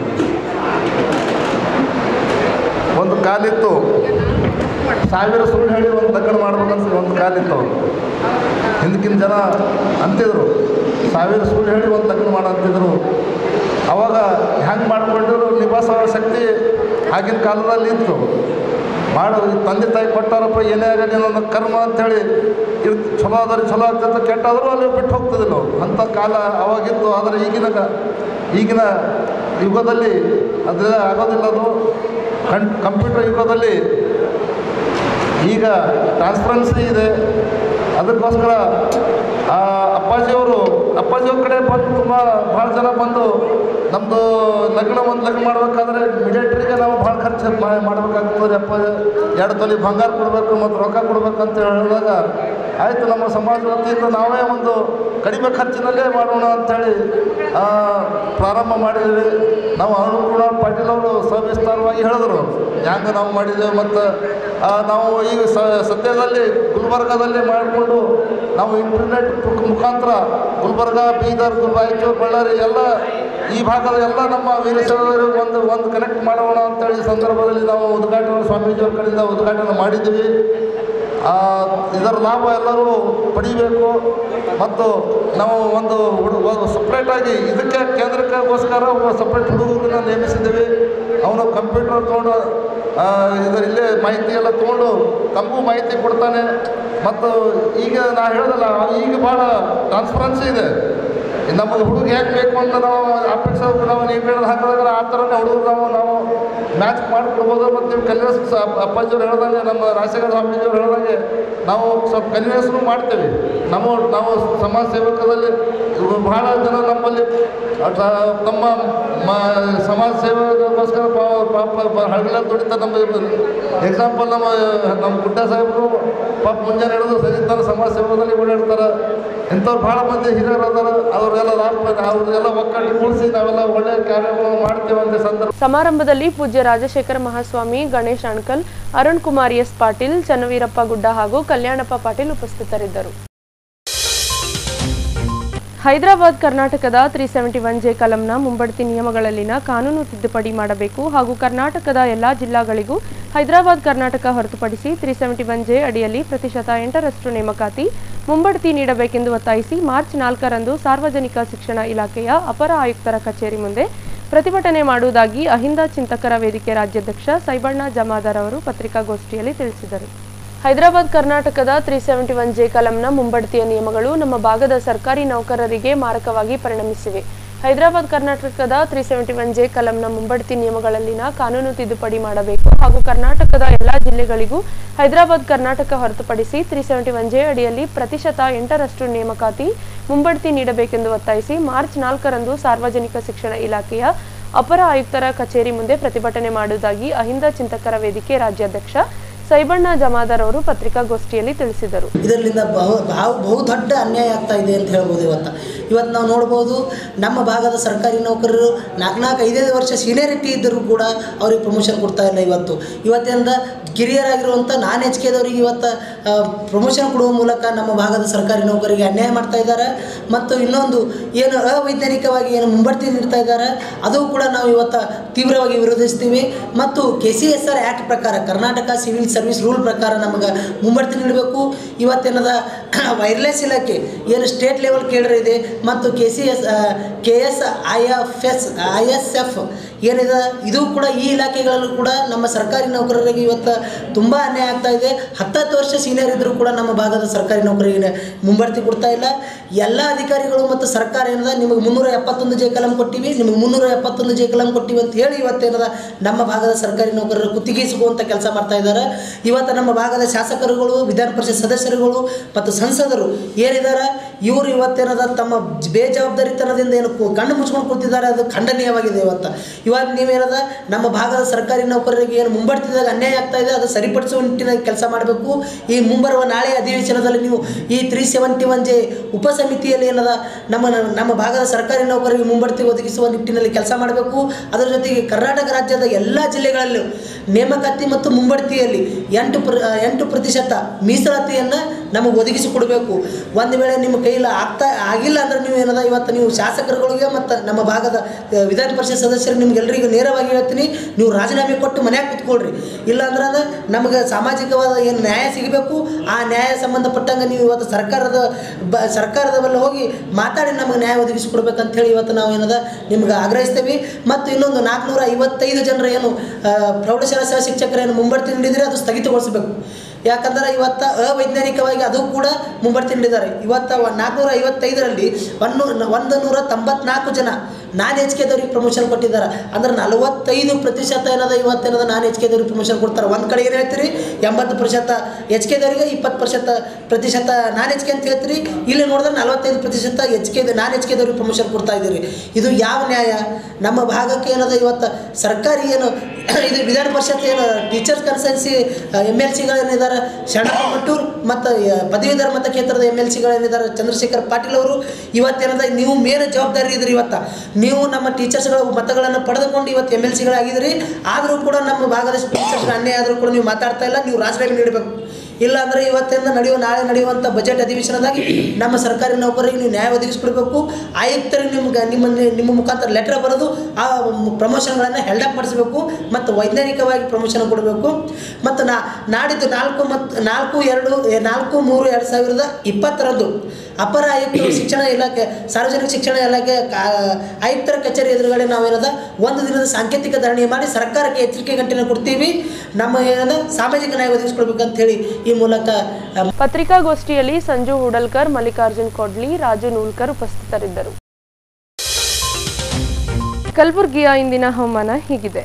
ಒಂದು ಕಾಲಿತ್ತು ಸಾವಿರ ಸುಳ್ಳು ಹೇಳಿ ಒಂದು ಲಗ್ನ ಮಾಡ್ಬೇಕಂತ ಒಂದು ಕಾಲಿತ್ತು ಹಿಂದಕ್ಕಿನ ಜನ ಅಂತಿದ್ರು ಸಾವಿರ ಸುಳ್ಳು ಹೇಳಿ ಒಂದು ಲಗ್ನ ಮಾಡಂತಿದ್ರು ಅವಾಗ ಹೆಂಗೆ ಮಾಡ್ಕೊಂಡಿದ್ರು ನಿಭಾಯಿಸೋ ಶಕ್ತಿ ಆಗಿನ ಕಾಲದಲ್ಲಿ ಇತ್ತು ಮಾಡು ಈ ತಂದೆ ತಾಯಿ ಕೊಟ್ಟಾರಪ್ಪ ಏನೇ ಆಗಲಿ ನನ್ನ ಕರ್ಮ ಅಂಥೇಳಿ ಇದು ಚಲೋ ಆದ್ರೆ ಚಲೋ ಆಗ್ತದೆ ಕೆಟ್ಟಾದರೂ ಅಲ್ಲಿ ಬಿಟ್ಟು ಹೋಗ್ತದಿಲ್ಲ ಅವ್ರು. ಅಂಥ ಕಾಲ ಅವಾಗಿತ್ತು ಆದರೆ ಈಗಿನ ಕ- ಈಗಿನ ಯುಗದಲ್ಲಿ ಅದೆಲ್ಲ ಆಗೋದಿಲ್ಲ ಅದು ಕಣ್ ಕಂಪ್ಯೂಟರ್ ಯುಗದಲ್ಲಿ ಈಗ ಟ್ರಾನ್ಸ್ಪರೆನ್ಸಿ ಇದೆ ಅದಕ್ಕೋಸ್ಕರ ಆ ಅಪ್ಪಾಜಿಯವರು ಅಪ್ಪಾಜಿಯವ್ರ ಕಡೆ ಬಂದು ತುಂಬ ಭಾಳ ಜನ ಬಂದು ನಮ್ಮದು ಲಗ್ನ ಒಂದು ಲಗ್ನ ಮಾಡ್ಬೇಕಾದ್ರೆ ಮಿಲಿಟ್ರಿಗೆ ನಾವು ಭಾಳ ಖರ್ಚು ಮಾ- ಮಾಡ್ಬೇಕಾಗ್ತದೆ ಅಪ್ಪ ಎರಡು ತೊಲಿ ಬಂಗಾರ ಕೊಡಬೇಕು ಮತ್ತು ರೊಕ್ಕ ಕೊಡ್ಬೇಕು ಅಂತ ಹೇಳಿದಾಗ ಆಯಿತು ನಮ್ಮ ಸಮಾಜ ವತಿಯಿಂದ ನಾವೇ ಒಂದು ಕಡಿಮೆ ಖರ್ಚಿನಲ್ಲೇ ಮಾಡೋಣ ಅಂಥೇಳಿ ಆ, ಪ್ರಾರಂಭ ಮಾಡಿದ್ವಿ ನಾವು ಅರುಣ್ ಪಾಟೀಲ್ ಅವರು ಸವಿಸ್ತಾರವಾಗಿ ಹೇಳಿದ್ರು ಹ್ಯಾಂಗೆ ನಾವು ಮಾಡಿದ್ದೇವೆ ಮತ್ತು ನಾವು ಈಗ ಸ ಸದ್ಯದಲ್ಲಿ ಗುಲ್ಬರ್ಗಾದಲ್ಲಿ ಮಾಡಿಕೊಂಡು ನಾವು ಇಂಟರ್ನೆಟ್ ಮುಖಾಂತರ ಗುಲ್ಬರ್ಗ ಬೀದರ್ ರಾಯಚೂರು ಬಳ್ಳಾರಿ ಎಲ್ಲ ಈ ಭಾಗದ ಎಲ್ಲ ನಮ್ಮ ವೀರಶೈವರಿಗೆ ಒಂದು ಒಂದು ಕನೆಕ್ಟ್ ಮಾಡೋಣ ಅಂತೇಳಿ ಈ ಸಂದರ್ಭದಲ್ಲಿ ನಾವು ಉದ್ಘಾಟನೆ ಸ್ವಾಮೀಜಿಯವ್ರ ಕಡೆಯಿಂದ ಉದ್ಘಾಟನೆ ಮಾಡಿದ್ವಿ ಆ, ಇದರ ಲಾಭ ಎಲ್ಲರೂ ಪಡಿಬೇಕು ಮತ್ತು ನಾವು ಒಂದು ಸಪ್ರೇಟಾಗಿ ಇದಕ್ಕೆ ಕೇಂದ್ರಕ್ಕೋಸ್ಕರ ಒಬ್ಬ ಸಪ್ರೇಟ್ ಹುಡುಗರನ್ನ ನೇಮಿಸಿದ್ದೀವಿ ಅವನು ಕಂಪ್ಯೂಟರ್ ತೊಗೊಂಡು ಆ, ಇದರ ಇಲ್ಲೇ ಮಾಹಿತಿ ಎಲ್ಲ ತೊಗೊಂಡು ತಮಗೂ ಮಾಹಿತಿ ಕೊಡ್ತಾನೆ ಮತ್ತು ಈಗ ನಾ ಹೇಳೋದಲ್ಲ ಈಗ ಭಾಳ ಟ್ರಾನ್ಸ್ಪರೆನ್ಸಿ ಇದೆ ನಮ್ಮ ಹುಡುಗ ಹೇಗೆ ಬೇಕು ಅಂತ ನಾವು ಅಪೇಕ್ಷೆ ನಾವು ನೀವು ಹೇಳೋದು ಹಾಕಿದಾಗ ಆ ಥರನೇ ಹುಡುಗರು ನಾವು ನಾವು ಮ್ಯಾಚ್ ಮಾಡಿಕೊಡ್ಬೋದು ಮತ್ತು ನೀವು ಕನ್ವಿನ್ಸ್ ಅಪ್ಪಾಜಿಯವ್ರು ಹೇಳ್ದಂಗೆ ನಮ್ಮ ರಾಜಶೇಖರ ಸ್ವಾಮೀಜಿಯವ್ರು ಹೇಳ್ದಂಗೆ ನಾವು ಸ್ವಲ್ಪ ಕನ್ವಿನ್ಸ್ನು ಮಾಡ್ತೇವೆ ನಮ್ಮ ನಾವು ಸಮಾಜ ಸೇವಕದಲ್ಲಿ ಇವ್ರು ಬಹಳ ಜನ ನಮ್ಮಲ್ಲಿ ಅಟ- ತಮ್ಮ ಮ ಸಮಾಜ ಸೇವೆಗೋಸ್ಕರ ಪಾಪ ಹಳ್ಳಿಯಲ್ಲಿ ದುಡಿತಾರೆ ನಮ್ಮ ಎಕ್ಸಾಂಪಲ್ ನಮ್ಮ ನಮ್ಮ ಗುಡ್ಡ ಸಾಹೇಬರು ಪಾಪ ಮುಂಜಾನೆ ಹಿಡಿದು ಸರಿತಾರ ಸಮಾಜ ಸೇವೆದಲ್ಲಿ ಓಡಾಡ್ತಾರೆ ಇಂಥವ್ರು ಭಾಳ ಮಂದಿ ಹಿರಿಯರು ಅದಾರ ಅವ್ರಿಗೆಲ್ಲ ಲಾಭ ಅವ್ರಿಗೆಲ್ಲ ಒಕ್ಕಟ್ಟು ಕೂಡಿಸಿ ನಾವೆಲ್ಲ ಒಳ್ಳೆಯ ಕಾರ್ಯಗಳನ್ನು ಮಾಡ್ತೇವೆ ಅಂತ ಸಂದರ್ಭ ಸಮಾರಂಭದಲ್ಲಿ ಪೂಜ್ಯ ರಾಜಶೇಖರ ಮಹಾಸ್ವಾಮಿ ಗಣೇಶ್ ಅಣ್ಕಲ್ ಅರುಣ್ ಕುಮಾರ್ ಎಸ್ ಪಾಟೀಲ್ ಚನ್ನವೀರಪ್ಪ ಗುಡ್ಡ ಹಾಗೂ ಕಲ್ಯಾಣಪ್ಪ ಪಾಟೀಲ್ ಉಪಸ್ಥಿತರಿದ್ದರು ಹೈದರಾಬಾದ್ ಕರ್ನಾಟಕದ ತ್ರೀ ಸೆವೆಂಟಿ ಒನ್ ಜೆ ಕಲಂನ ಮುಂಬಡ್ತಿ ನಿಯಮಗಳಲ್ಲಿನ ಕಾನೂನು ತಿದ್ದುಪಡಿ ಮಾಡಬೇಕು ಹಾಗೂ ಕರ್ನಾಟಕದ ಎಲ್ಲಾ ಜಿಲ್ಲಾಗಳಿಗೂ ಹೈದರಾಬಾದ್ ಕರ್ನಾಟಕ ಹೊರತುಪಡಿಸಿ ತ್ರೀ ಸೆವೆಂಟಿ ಒನ್ ಜೆ ಅಡಿಯಲ್ಲಿ ಪ್ರತಿಶತ ಎಂಟರಷ್ಟು ನೇಮಕಾತಿ ಮುಂಬಡ್ತಿ ನೀಡಬೇಕೆಂದು ಒತ್ತಾಯಿಸಿ ಮಾರ್ಚ್ ನಾಲ್ಕರಂದು ಸಾರ್ವಜನಿಕ ಶಿಕ್ಷಣ ಇಲಾಖೆಯ ಅಪರ ಆಯುಕ್ತರ ಕಚೇರಿ ಮುಂದೆ ಪ್ರತಿಭಟನೆ ಮಾಡುವುದಾಗಿ ಅಹಿಂದ ಚಿಂತಕರ ವೇದಿಕೆ ರಾಜ್ಯಾಧ್ಯಕ್ಷ ಸೈಬಣ್ಣ ಜಮಾದಾರ್ ಅವರು ಪತ್ರಿಕಾಗೋಷ್ಠಿಯಲ್ಲಿ ತಿಳಿಸಿದರು ಹೈದರಾಬಾದ್ ಕರ್ನಾಟಕದ ತ್ರೀ ಸೆವೆಂಟಿ ಒನ್ ಜೆ ಕಲಂನ ಮುಂಬಡ್ತಿಯ ನಿಯಮಗಳು ನಮ್ಮ ಭಾಗದ ಸರ್ಕಾರಿ ನೌಕರರಿಗೆ ಮಾರಕವಾಗಿ ಪರಿಣಮಿಸಿವೆ ಹೈದರಾಬಾದ್ ಕರ್ನಾಟಕದ ತ್ರೀ ಸೆವೆಂಟಿ ಒನ್ ಜೆ ಕಲಂನ ಮುಂಬಡ್ತಿ ನಿಯಮಗಳಲ್ಲಿನ ಕಾನೂನು ತಿದ್ದುಪಡಿ ಮಾಡಬೇಕು ಹಾಗೂ ಕರ್ನಾಟಕದ ಎಲ್ಲಾ ಜಿಲ್ಲೆಗಳಿಗೂ ಹೈದರಾಬಾದ್ ಕರ್ನಾಟಕ ಹೊರತುಪಡಿಸಿ ತ್ರೀ ಸೆವೆಂಟಿ ಒನ್ ಜೆ ಅಡಿಯಲ್ಲಿ ಪ್ರತಿಶತ ಎಂಟರಷ್ಟು ನೇಮಕಾತಿ ಮುಂಬಡ್ತಿ ನೀಡಬೇಕೆಂದು ಒತ್ತಾಯಿಸಿ ಮಾರ್ಚ್ ನಾಲ್ಕರಂದು ಸಾರ್ವಜನಿಕ ಶಿಕ್ಷಣ ಇಲಾಖೆಯ ಅಪರ ಆಯುಕ್ತರ ಕಚೇರಿ ಮುಂದೆ ಪ್ರತಿಭಟನೆ ಮಾಡುವುದಾಗಿ ಅಹಿಂದ ಚಿಂತಕರ ವೇದಿಕೆ ರಾಜ್ಯಾಧ್ಯಕ್ಷ ಸೈಬಣ್ಣ ಜಮಾದಾರ್ ಅವರು ಪತ್ರಿಕಾಗೋಷ್ಠಿಯಲ್ಲಿ ತಿಳಿಸಿದರು ಇದರಿಂದ ಬಹು ಬಹು ಬಹು ದೊಡ್ಡ ಅನ್ಯಾಯ ಆಗ್ತಾ ಇದೆ ಅಂತ ಹೇಳ್ಬೋದು ಇವತ್ತು ಇವತ್ತು ನಾವು ನೋಡ್ಬೋದು ನಮ್ಮ ಭಾಗದ ಸರ್ಕಾರಿ ನೌಕರರು ನಾಲ್ಕು ನಾಲ್ಕು ಐದೈದು ವರ್ಷ ಸೀನಿಯರಿಟಿ ಇದ್ದರೂ ಕೂಡ ಅವ್ರಿಗೆ ಪ್ರಮೋಷನ್ ಕೊಡ್ತಾ ಇಲ್ಲ ಇವತ್ತು ಇವತ್ತಿಂದ ಕಿರಿಯರಾಗಿರುವಂಥ ನಾನ್ ಎಚ್ ಕೆದವರಿಗೆ ಇವತ್ತು ಪ್ರಮೋಷನ್ ಕೊಡುವ ಮೂಲಕ ನಮ್ಮ ಭಾಗದ ಸರ್ಕಾರಿ ನೌಕರಿಗೆ ಅನ್ಯಾಯ ಮಾಡ್ತಾ ಇದ್ದಾರೆ ಮತ್ತು ಇನ್ನೊಂದು ಏನು ಅವೈಜ್ಞಾನಿಕವಾಗಿ ಏನು ಮುಂಬಡ್ತಿ ನೀಡ್ತಾ ಇದ್ದಾರೆ ಅದು ಕೂಡ ನಾವು ಇವತ್ತು ತೀವ್ರವಾಗಿ ವಿರೋಧಿಸ್ತೀವಿ ಮತ್ತು K C S R act ಪ್ರಕಾರ ಕರ್ನಾಟಕ ಸಿವಿಲ್ ಸರ್ವಿಸ್ ರೂಲ್ ಪ್ರಕಾರ ನಮಗೆ ಮುಂಬಡ್ತಿ ನೀಡಬೇಕು ಇವತ್ತೇನದ ವೈರ್ಲೆಸ್ ಇಲಾಖೆ ಏನು ಸ್ಟೇಟ್ ಲೆವೆಲ್ ಕೇಡರ್ ಇದೆ ಮತ್ತು K C S K S I F S I S F ಏನಿದೆ ಇದು ಕೂಡ ಈ ಇಲಾಖೆಗಳಲ್ಲೂ ಕೂಡ ನಮ್ಮ ಸರ್ಕಾರಿ ನೌಕರರಿಗೆ ಇವತ್ತು ತುಂಬ ಅನ್ಯಾಯ ಆಗ್ತಾ ಇದೆ ಹತ್ತತ್ತು ವರ್ಷ ಸೀನಿಯರ್ ಇದ್ದರೂ ಕೂಡ ನಮ್ಮ ಭಾಗದ ಸರ್ಕಾರಿ ನೌಕರಿಗೆ ಮುಂಬಡ್ತಿ ಕೊಡ್ತಾ ಇಲ್ಲ ಎಲ್ಲ ಅಧಿಕಾರಿಗಳು ಮತ್ತು ಸರ್ಕಾರ ಏನದ ನಿಮಗೆ ಮುನ್ನೂರ ಎಪ್ಪತ್ತೊಂದು ಜೆ ಕಲಂ ಕೊಟ್ಟಿವಿ ನಿಮಗೆ ಮುನ್ನೂರ ಎಪ್ಪತ್ತೊಂದು ಜೆ ಕಲಂ ಕೊಟ್ಟಿವಿ ಅಂತ ಹೇಳಿ ಇವತ್ತೇನದ ನಮ್ಮ ಭಾಗದ ಸರ್ಕಾರಿ ನೌಕರರು ಕುತ್ತಿಗೆಸುವಂಥ ಕೆಲಸ ಮಾಡ್ತಾ ಇದ್ದಾರೆ ಇವತ್ತು ನಮ್ಮ ಭಾಗದ ಶಾಸಕರುಗಳು ವಿಧಾನ ಪರಿಷತ್ ಸದಸ್ಯರುಗಳು ಮತ್ತು ಸಂಸದರು ಏನಿದ್ದಾರೆ ಇವರು ಇವತ್ತೇನದ ತಮ್ಮ ಜ- ಬೇಜವಾಬ್ದಾರಿತನದಿಂದ ಏನು ಕು- ಕಣ್ಣು ಮುಚ್ಕೊಂಡು ಕೂತಿದ್ದಾರೆ ಅದು ಖಂಡನೀಯವಾಗಿದೆ ಇವತ್ತು ಇವತ್ತು ನೀವೇನದ ನಮ್ಮ ಭಾಗದ ಸರ್ಕಾರಿ ನೌಕರರಿಗೆ ಏನು ಮುಂಬಡ್ತಿದಾಗ ಅನ್ಯಾಯ ಆಗ್ತಾ ಇದೆ ಅದು ಸರಿಪಡಿಸುವ ನಿಟ್ಟಿನಲ್ಲಿ ಕೆಲಸ ಮಾಡಬೇಕು ಈ ಮುಂಬರುವ ನಾಳೆ ಅಧಿವೇಶನದಲ್ಲಿ ನೀವು ಈ ತ್ರೀ ಸೆವೆಂಟಿ ಒನ್ ಜೆ ಉಪಸಮಿತಿಯಲ್ಲಿ ಏನದ ನಮ್ಮ ನಮ್ಮ ಭಾಗದ ಸರ್ಕಾರಿ ನೌಕರರಿಗೆ ಮುಂಬಡ್ತಿ ಒದಗಿಸುವ ನಿಟ್ಟಿನಲ್ಲಿ ಕೆಲಸ ಮಾಡಬೇಕು ಅದರ ಜೊತೆಗೆ ಕರ್ನಾಟಕ ರಾಜ್ಯದ ಎಲ್ಲ ಜಿಲ್ಲೆಗಳಲ್ಲೂ ನೇಮಕಾತಿ ಮತ್ತು ಮುಂಬಡ್ತಿಯಲ್ಲಿ ಎಂಟು ಪ್ರ ಎಂಟು ಪ್ರತಿಶತ ಮೀಸಲಾತಿಯನ್ನು ನಮಗೆ ಒದಗಿಸಿಕೊಡಬೇಕು ಒಂದು ವೇಳೆ ನಿಮ್ಮ ಕೈಯಲ್ಲಿ ಆಗ್ತಾ ಆಗಿಲ್ಲ ಅಂದ್ರೆ ನೀವು ಏನದ ಇವತ್ತು ನೀವು ಶಾಸಕರುಗಳಿಗೆ ಮತ್ತು ನಮ್ಮ ಭಾಗದ ಆ, ವಿಧಾನ ಪರಿಷತ್ ಸದಸ್ಯರು ನಿಮ್ಗೆಲ್ಲರಿಗೂ ನೇರವಾಗಿ ಹೇಳ್ತೀನಿ ನೀವು ರಾಜೀನಾಮೆ ಕೊಟ್ಟು ಮನ್ಯಾಗ ಕೂತ್ಕೊಳ್ರಿ ಇಲ್ಲ ಅಂದ್ರೆ ಅದು ನಮಗೆ ಸಾಮಾಜಿಕವಾದ ಏನು ನ್ಯಾಯ ಸಿಗಬೇಕು ಆ ನ್ಯಾಯ ಸಂಬಂಧಪಟ್ಟಂಗೆ ನೀವು ಇವತ್ತು ಸರ್ಕಾರದ ಬ ಸರ್ಕಾರದ ಬಲ್ಲ ಹೋಗಿ ಮಾತಾಡಿ ನಮಗೆ ನ್ಯಾಯ ಒದಗಿಸಿಕೊಡ್ಬೇಕಂತ ಹೇಳಿ ಇವತ್ತು ನಾವು ಏನದ ನಿಮ್ಗೆ ಆಗ್ರಹಿಸ್ತೇವೆ ಮತ್ತು ಇನ್ನೊಂದು ನಾಲ್ಕುನೂರ ಐವತ್ತೈದು ಜನರ ಏನು ಆ, ಪ್ರೌಢಶಾಲಾ ಸಹ ಶಿಕ್ಷಕರೇನು ಮುಂಬಡ್ತಿ ನೀಡಿದರೆ ಅದು ಸ್ಥಗಿತಗೊಳಿಸಬೇಕು ಯಾಕಂದ್ರೆ ಇವತ್ತು ಅವೈಜ್ಞಾನಿಕವಾಗಿ ಅದು ಕೂಡ ಮುಂಬಡ್ತಿ ನೀಡಿದ್ದಾರೆ ಇವತ್ತು ನಾಲ್ಕುನೂರ ಐವತ್ತೈದರಲ್ಲಿ ಒಂದು ಒಂದು ನೂರ ತೊಂಬತ್ನಾಲ್ಕು ಜನ ನಾನ್ ಎಚ್ ಕೆದವ್ರಿಗೆ ಪ್ರಮೋಷನ್ ಕೊಟ್ಟಿದ್ದಾರೆ ಅಂದ್ರೆ ನಲವತ್ತೈದು ಪ್ರತಿಶತ ಏನದ ಇವತ್ತೇನದ ನಾನ್ ಎಚ್ ಕೆದವ್ರಿಗೆ ಪ್ರಮೋಷನ್ ಕೊಡ್ತಾರೆ ಒಂದು ಕಡೆ ಏನು ಹೇಳ್ತೀರಿ ಎಂಬತ್ತು ಪ್ರತಿಶತ ಎಚ್ ಕೆದವರಿಗೆ ಇಪ್ಪತ್ತು ಪ್ರತಿಶತ ಪ್ರತಿಶತ ನಾನ್ ಎಚ್ ಕೆ ಅಂತ ಹೇಳ್ತೀರಿ ಇಲ್ಲಿ ನೋಡಿದ್ರೆ ನಲವತ್ತೈದು ಪ್ರತಿಶತ ಎಚ್ ಕೆ ನಾನ್ ಎಚ್ ಕೆದವ್ರಿಗೆ ಪ್ರಮೋಷನ್ ಕೊಡ್ತಾ ಇದ್ದೀರಿ ಇದು ಯಾವ ನ್ಯಾಯ ನಮ್ಮ ಭಾಗಕ್ಕೆ ಏನದ ಇವತ್ತು ಸರ್ಕಾರಿ ಏನು ಇದು ವಿಧಾನ ಪರಿಷತ್ ಏನು ಟೀಚರ್ಸ್ ಕನ್ಸಲ್ಸಿ ಎಮ್ ಎಲ್ ಸಿಗಳೇನಿದ್ದಾರೆ ಶರಣಪ್ಪ ಮಟ್ಟೂರ್ ಮತ್ತು ಪದವೀಧರ ಮತಕ್ಷೇತ್ರದ ಎಮ್ ಎಲ್ ಸಿಗಳೇನಿದ್ದಾರೆ ಚಂದ್ರಶೇಖರ್ ಪಾಟೀಲ್ ಅವರು ಇವತ್ತೇನದ ನೀವು ಮೇನ್ ಜವಾಬ್ದಾರಿ ಇದ್ರಿ ಇವತ್ತು ನೀವು ನಮ್ಮ ಟೀಚರ್ಸ್ಗಳ ಮತಗಳನ್ನು ಪಡೆದುಕೊಂಡು ಇವತ್ತು ಎಮ್ ಎಲ್ ಸಿಗಳಾಗಿದ್ರಿ ಆದರೂ ಕೂಡ ನಮ್ಮ ಭಾಗದ ಟೀಚರ್ಸ್ಗಳ ಅನ್ಯಾಯ ಆದರೂ ಕೂಡ ನೀವು ಮಾತಾಡ್ತಾ ಇಲ್ಲ ನೀವು ರಾಜೀನಾಮೆ ನೀಡಬೇಕು ಇಲ್ಲಾಂದರೆ ಇವತ್ತಿಂದ ನಡೆಯುವ ನಾಳೆ ನಡೆಯುವಂಥ ಬಜೆಟ್ ಅಧಿವೇಶನದಾಗಿ ನಮ್ಮ ಸರ್ಕಾರಿ ನೌಕರರಿಗೆ ನೀವು ನ್ಯಾಯ ಒದಗಿಸ್ಕೊಡ್ಬೇಕು ಆಯುಕ್ತರಿಗೆ ನಿಮ್ಗೆ ನಿಮ್ಮ ನಿಮ್ಮ ಮುಖಾಂತರ ಲೆಟರ್ ಬರೆದು ಆ ಪ್ರಮೋಷನ್ಗಳನ್ನು ಹೆಲ್ಡಪ್ ಮಾಡಿಸಬೇಕು ಮತ್ತು ವೈಜ್ಞಾನಿಕವಾಗಿ ಪ್ರಮೋಷನ್ ಕೊಡಬೇಕು ಮತ್ತು ನಾ ನಾಡಿದ್ದು ನಾಲ್ಕು ಮತ್ತು ನಾಲ್ಕು ಎರಡು ಎ, ನಾಲ್ಕು ಮೂರು ಎರಡು ಸಾವಿರದ ಇಪ್ಪತ್ತರಂದು ಅಪರ ಆಯುಕ್ತರು ಶಿಕ್ಷಣ ಇಲಾಖೆ ಸಾರ್ವಜನಿಕ ಶಿಕ್ಷಣ ಇಲಾಖೆ ಕಾ- ಆಯುಕ್ತರ ಕಚೇರಿ ಎದುರುಗಡೆ ನಾವೇನದ ಒಂದು ದಿನದ ಸಾಂಕೇತಿಕ ಧರಣಿ ಮಾಡಿ ಸರ್ಕಾರಕ್ಕೆ ಎಚ್ಚರಿಕೆ ಗಂಟೆನ ಕೊಡ್ತೀವಿ ನಮ್ಮ ಏನದ ಸಾಮಾಜಿಕ ನ್ಯಾಯ ಒದಗಿಸ್ಕೊಡ್ಬೇಕಂತ ಹೇಳಿ ಈ ಮೂಲಕ ಆ, ಪತ್ರಿಕಾಗೋಷ್ಠಿಯಲ್ಲಿ ಸಂಜು ಹುಡಲ್ಕರ್ ಮಲ್ಲಿಕಾರ್ಜುನ್ ಕೊಡ್ಲಿ ರಾಜು ನೂಲ್ಕರ್ ಉಪಸ್ಥಿತರಿದ್ದರು ಕಲಬುರಗಿಯ ಇಂದಿನ ಹವಾಮಾನ ಹೀಗಿದೆ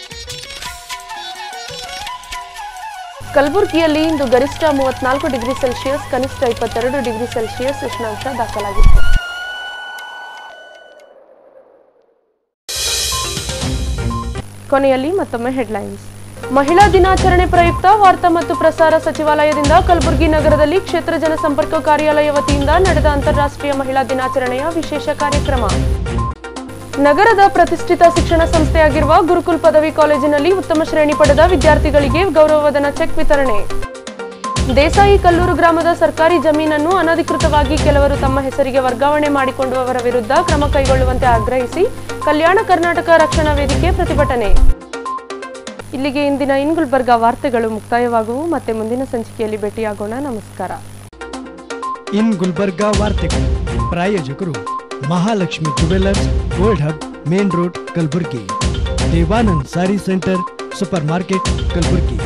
ಕಲಬುರಗಿಯಲ್ಲಿ ಇಂದು ಗರಿಷ್ಠ ಮೂವತ್ನಾಲ್ಕು ಡಿಗ್ರಿ ಸೆಲ್ಸಿಯಸ್ ಕನಿಷ್ಠ ಇಪ್ಪತ್ತೆರಡು ಡಿಗ್ರಿ ಸೆಲ್ಸಿಯಸ್ ಉಷ್ಣಾಂಶ ದಾಖಲಾಗಿತ್ತು ಕೊನೆಯಲ್ಲಿ ಮತ್ತೊಮ್ಮೆ ಹೆಡ್ಲೈನ್ಸ್ ಮಹಿಳಾ ದಿನಾಚರಣೆ ಪ್ರಯುಕ್ತ ವಾರ್ತಾ ಮತ್ತು ಪ್ರಸಾರ ಸಚಿವಾಲಯದಿಂದ ಕಲಬುರಗಿ ನಗರದಲ್ಲಿ ಕ್ಷೇತ್ರ ಜನಸಂಪರ್ಕ ಕಾರ್ಯಾಲಯ ವತಿಯಿಂದ ನಡೆದ ಅಂತಾರಾಷ್ಟ್ರೀಯ ಮಹಿಳಾ ದಿನಾಚರಣೆಯ ವಿಶೇಷ ಕಾರ್ಯಕ್ರಮ ನಗರದ ಪ್ರತಿಷ್ಠಿತ ಶಿಕ್ಷಣ ಸಂಸ್ಥೆಯಾಗಿರುವ ಗುರುಕುಲ್ ಪದವಿ ಕಾಲೇಜಿನಲ್ಲಿ ಉತ್ತಮ ಶ್ರೇಣಿ ಪಡೆದ ವಿದ್ಯಾರ್ಥಿಗಳಿಗೆ ಗೌರವಧನ ಚೆಕ್ ವಿತರಣೆ ದೇಸಾಯಿ ಕಲ್ಲೂರು ಗ್ರಾಮದ ಸರ್ಕಾರಿ ಜಮೀನನ್ನು ಅನಧಿಕೃತವಾಗಿ ಕೆಲವರು ತಮ್ಮ ಹೆಸರಿಗೆ ವರ್ಗಾವಣೆ ಮಾಡಿಕೊಂಡವರ ವಿರುದ್ಧ ಕ್ರಮ ಕೈಗೊಳ್ಳುವಂತೆ ಆಗ್ರಹಿಸಿ ಕಲ್ಯಾಣ ಕರ್ನಾಟಕ ರಕ್ಷಣಾ ವೇದಿಕೆ ಪ್ರತಿಭಟನೆ ಇಲ್ಲಿಗೆ ಇಂದಿನ ಇನ್ ಗುಲ್ಬರ್ಗ ವಾರ್ತೆಗಳು ಮುಕ್ತಾಯವಾಗುವು ಮತ್ತೆ ಮುಂದಿನ ಸಂಚಿಕೆಯಲ್ಲಿ ಭೇಟಿಯಾಗೋಣ ನಮಸ್ಕಾರ ಇನ್ ಗುಲ್ಬರ್ಗಾ ವಾರ್ತೆಗಳು ಪ್ರಾಯೋಜಕರು Mahalakshmi jewellers gold hub main road Kalaburagi Devanand sari centre super market Kalaburagi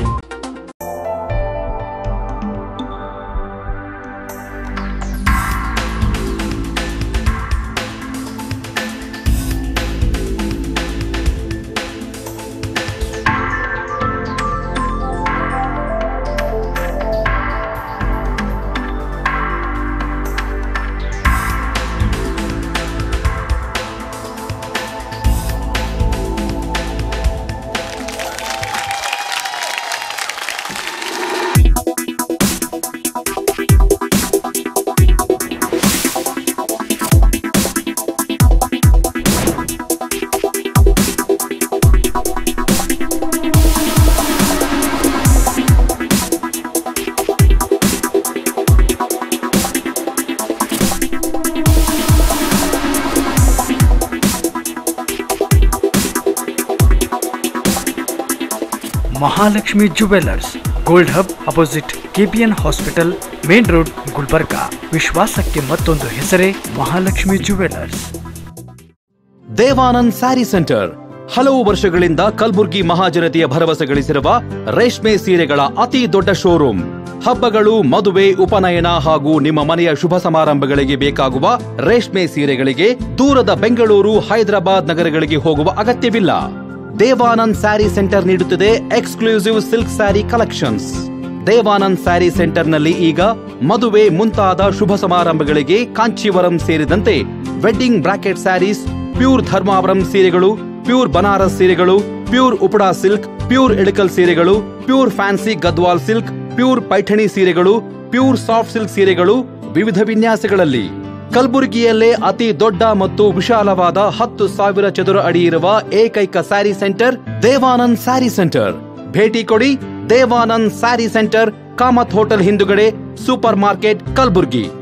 Mahalakshmi jewellers gold hub opposite KPN hospital main road Gulbarga ವಿಶ್ವಾಸಕ್ಕೆ ಮತ್ತೊಂದು ಹೆಸರೇ ಮಹಾಲಕ್ಷ್ಮಿ ಜುವೆಲ್ಲರ್ಸ್ ದೇವಾನಂದ್ ಸ್ಯಾರಿ ಸೆಂಟರ್ ಹಲವು ವರ್ಷಗಳಿಂದ ಕಲ್ಬುರ್ಗಿ ಮಹಾಜನತೆಯ ಭರವಸೆ ಗಳಿಸಿರುವ ರೇಷ್ಮೆ ಸೀರೆಗಳ ಅತಿ ದೊಡ್ಡ ಶೋರೂಮ್ ಹಬ್ಬಗಳು ಮದುವೆ ಉಪನಯನ ಹಾಗೂ ನಿಮ್ಮ ಮನೆಯ ಶುಭ ಸಮಾರಂಭಗಳಿಗೆ ಬೇಕಾಗುವ ರೇಷ್ಮೆ ಸೀರೆಗಳಿಗೆ ದೂರದ ಬೆಂಗಳೂರು ಹೈದರಾಬಾದ್ ನಗರಗಳಿಗೆ ಹೋಗುವ ಅಗತ್ಯವಿಲ್ಲ ದೇವಾನಂದ್ ಸ್ಯಾರಿ ಸೆಂಟರ್ ನೀಡುತ್ತಿದೆ exclusive silk sari collections Devanand sari ಸೆಂಟರ್ನಲ್ಲಿ ಈಗ ಮದುವೆ ಮುಂತಾದ ಶುಭ ಸಮಾರಂಭಗಳಿಗೆ ಕಾಂಚೀವರಂ ಸೇರಿದಂತೆ wedding brocade saris pure Dharmavaram ಸೀರೆಗಳು ಪ್ಯೂರ್ ಬನಾರಸ್ ಸೀರೆಗಳು pure Uppada silk pure Ilkal ಸೀರೆಗಳು pure fancy Gadwal silk pure Paithani ಸೀರೆಗಳು ಪ್ಯೂರ್ ಸಾಫ್ಟ್ ಸಿಲ್ಕ್ ಸೀರೆಗಳು ವಿವಿಧ ವಿನ್ಯಾಸಗಳಲ್ಲಿ ಕಲಬುರಗಿಯಲ್ಲೇ ಅತಿ ದೊಡ್ಡ ಮತ್ತು ವಿಶಾಲವಾದ ಹತ್ತು ಸಾವಿರ ಚದುರ ಅಡಿ ಇರುವ ಏಕೈಕ ಸ್ಯಾರಿ ಸೆಂಟರ್ ದೇವಾನಂದ್ ಸ್ಯಾರಿ ಸೆಂಟರ್ ಭೇಟಿ ಕೊಡಿ ದೇವಾನಂದ್ ಸ್ಯಾರಿ ಸೆಂಟರ್ ಕಾಮತ್ ಹೋಟೆಲ್ ಹಿಂದುಗಡೆ ಸೂಪರ್ ಮಾರ್ಕೆಟ್ ಕಲಬುರ್ಗಿ